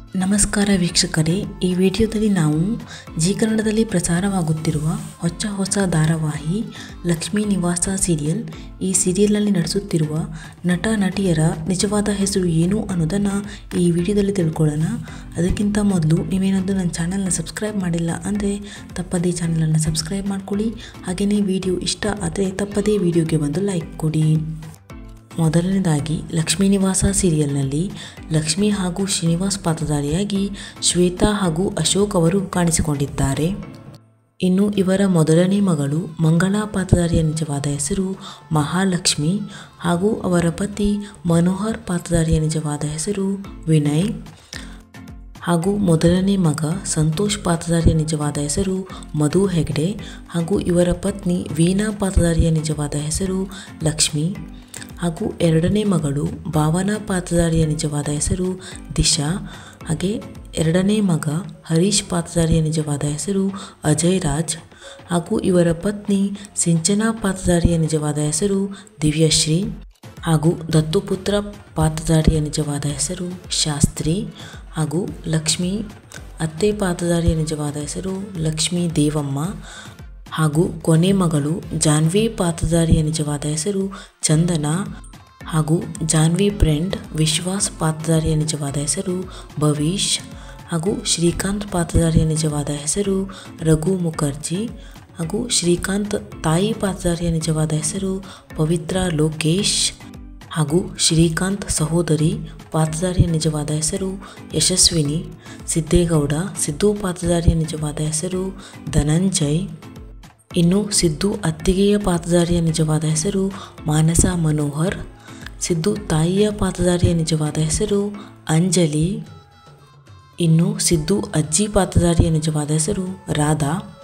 ನಮಸ್ಕಾರ ವೀಕ್ಷಕರೇ ಈ ವಿಡಿಯೋದಲ್ಲಿ ನಾವು ಜಿ ಕನ್ನಡದಲ್ಲಿ ಪ್ರಸಾರವಾಗುತ್ತಿರುವ ಹೊಸ ಹೊಸ ಧಾರಾವಾಹಿ ಲಕ್ಷ್ಮೀ ನಿವಾಸ ಸೀರಿಯಲ್ ಈ ಸೀರಿಯಲ್ನಲ್ಲಿ ನಡೆಸುತ್ತಿರುವ ನಟ ನಟಿಯರ ನಿಜವಾದ ಹೆಸರು ಏನು ಅನ್ನೋದನ್ನು ಈ ವಿಡಿಯೋದಲ್ಲಿ ತಿಳ್ಕೊಳ್ಳೋಣ ಅದಕ್ಕಿಂತ ಮೊದಲು ನೀವೇನಾದರೂ ನನ್ನ ಚಾನಲ್ನ ಸಬ್ಸ್ಕ್ರೈಬ್ ಮಾಡಿಲ್ಲ ಅಂದರೆ ತಪ್ಪದೇ ಚಾನಲನ್ನು ಸಬ್ಸ್ಕ್ರೈಬ್ ಮಾಡ್ಕೊಳ್ಳಿ ಹಾಗೆಯೇ ವಿಡಿಯೋ ಇಷ್ಟ ಆದರೆ ತಪ್ಪದೇ ವಿಡಿಯೋಗೆ ಒಂದು ಲೈಕ್ ಕೊಡಿ ಮೊದಲನೇದಾಗಿ ಲಕ್ಷ್ಮೀ ನಿವಾಸ ಸೀರಿಯಲ್ನಲ್ಲಿ ಲಕ್ಷ್ಮಿ ಹಾಗೂ ಶ್ರೀನಿವಾಸ್ ಪಾತ್ರಧಾರಿಯಾಗಿ ಶ್ವೇತಾ ಹಾಗೂ ಅಶೋಕ್ ಅವರು ಕಾಣಿಸಿಕೊಂಡಿದ್ದಾರೆ ಇನ್ನು ಇವರ ಮೊದಲನೇ ಮಗಳು ಮಂಗಳಾ ಪಾತ್ರಧಾರಿಯ ನಿಜವಾದ ಹೆಸರು ಮಹಾಲಕ್ಷ್ಮಿ ಹಾಗೂ ಅವರ ಪತಿ ಮನೋಹರ್ ಪಾತ್ರಧಾರಿಯ ನಿಜವಾದ ಹೆಸರು ವಿನಯ್ ಹಾಗೂ ಮೊದಲನೇ ಮಗ ಸಂತೋಷ್ ಪಾತ್ರಧಾರಿಯ ನಿಜವಾದ ಹೆಸರು ಮಧು ಹೆಗ್ಡೆ ಹಾಗೂ ಇವರ ಪತ್ನಿ ವೀಣಾ ಪಾತ್ರಧಾರಿಯ ನಿಜವಾದ ಹೆಸರು ಲಕ್ಷ್ಮಿ ಹಾಗೂ ಎರಡನೇ ಮಗಳು ಭಾವನಾ ಪಾತ್ರಧಾರಿಯ ನಿಜವಾದ ಹೆಸರು ದಿಶಾ ಹಾಗೆ ಎರಡನೇ ಮಗ ಹರೀಶ್ ಪಾತ್ರಧಾರಿಯ ನಿಜವಾದ ಹೆಸರು ಅಜಯ್ ರಾಜ್ ಹಾಗೂ ಇವರ ಪತ್ನಿ ಸಿಂಚನಾ ಪಾತ್ರಧಾರಿಯ ನಿಜವಾದ ಹೆಸರು ದಿವ್ಯಶ್ರೀ ಹಾಗೂ ದತ್ತುಪುತ್ರ ಪಾತ್ರಧಾರಿಯ ನಿಜವಾದ ಹೆಸರು ಶಾಸ್ತ್ರಿ ಹಾಗೂ ಲಕ್ಷ್ಮಿ ಅತ್ತೆ ಪಾತ್ರಧಾರಿಯ ನಿಜವಾದ ಹೆಸರು ಲಕ್ಷ್ಮೀ ದೇವಮ್ಮ ಹಾಗೂ ಕೊನೆ ಮಗಳು ಜಾನ್ವಿ ಪಾತ್ರಧಾರಿಯ ನಿಜವಾದ ಹೆಸರು ಚಂದನ ಹಾಗೂ ಜಾನ್ವಿ ಫ್ರೆಂಡ್ ವಿಶ್ವಾಸ್ ಪಾತ್ರಧಾರಿಯ ನಿಜವಾದ ಹೆಸರು ಭವೀಶ್ ಹಾಗೂ ಶ್ರೀಕಾಂತ್ ಪಾತ್ರಧಾರಿಯ ನಿಜವಾದ ಹೆಸರು ರಘು ಮುಖರ್ಜಿ ಹಾಗೂ ಶ್ರೀಕಾಂತ್ ತಾಯಿ ಪಾತ್ರಧಾರಿಯ ನಿಜವಾದ ಹೆಸರು ಪವಿತ್ರ ಲೋಕೇಶ್ ಹಾಗೂ ಶ್ರೀಕಾಂತ್ ಸಹೋದರಿ ಪಾತ್ರಧಾರಿಯ ನಿಜವಾದ ಹೆಸರು ಯಶಸ್ವಿನಿ ಸಿದ್ದೇಗೌಡ ಸಿದ್ದು ಪಾತ್ರಧಾರಿಯ ನಿಜವಾದ ಹೆಸರು ಧನಂಜಯ್ ಇನ್ನು ಸಿದ್ದು ಅತ್ತಿಗೆಯ ಪಾತ್ರಧಾರಿಯ ನಿಜವಾದ ಹೆಸರು ಮಾನಸ ಮನೋಹರ್ ಸಿದ್ದು ತಾಯಿಯ ಪಾತ್ರಧಾರಿಯ ನಿಜವಾದ ಹೆಸರು ಅಂಜಲಿ ಇನ್ನು ಸಿದ್ದು ಅಜ್ಜಿ ಪಾತ್ರಧಾರಿಯ ನಿಜವಾದ ಹೆಸರು ರಾಧಾ